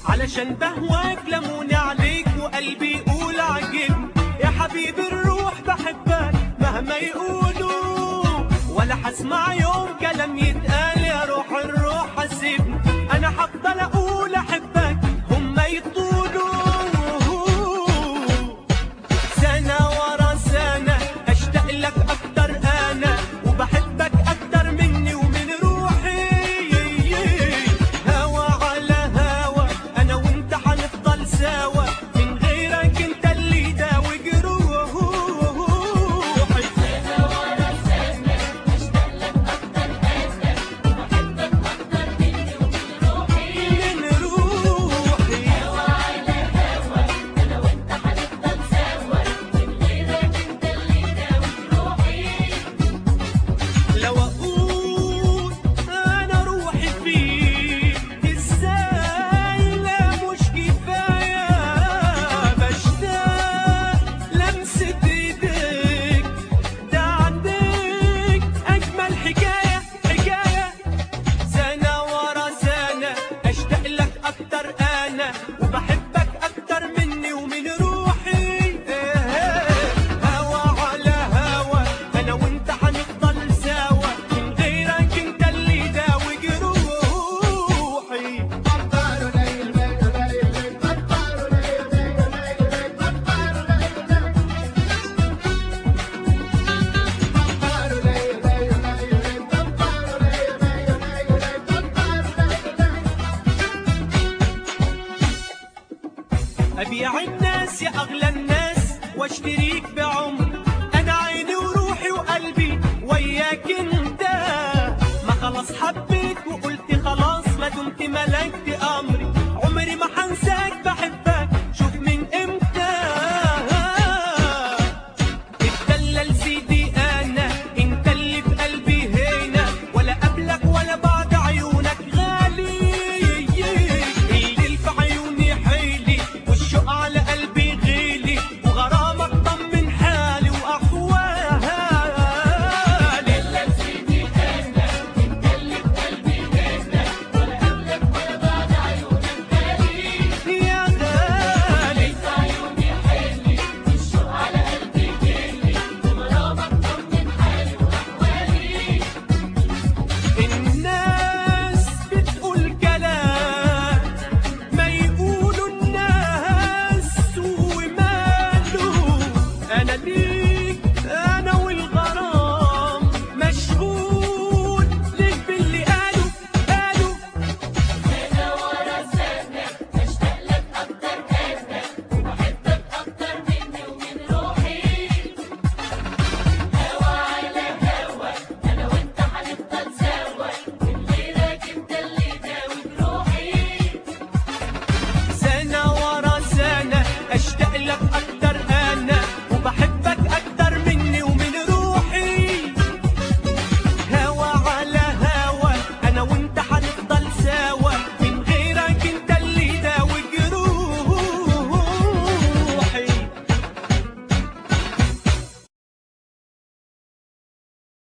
علشان بهواك لموني عليك وقلبي يقول عجبني يا حبيبي الروح بحبك مهما يقولوا ولا حسمع يوم كلام يتقال يا روح الروح حسيبني انا هفضل اقول احبك هما يطولوا سنة ورا سنة اشتاق لك اكتر انا وبحبك اكتر مني ومن روحي هوا على هوا انا وانت هنفضل سوا من غيرك انت اللي داوي جروحي من روحي لو اقول انا روحي فيك ازاي لا مش كفايه بشتاق لمسه ايديك ده عندك اجمل حكايه حكايه سنه ورا سنه اشتاق لك اكتر انا وبحبك اكتر مني ومن روحي هوا على هوا انا وانت هنفضل سوا من غيرك انت اللي داوي جروحي ابيع الناس يا اغلى الناس واشتريك بعمر انا عيني وروحي وقلبي وياك انت ما خلاص حبيت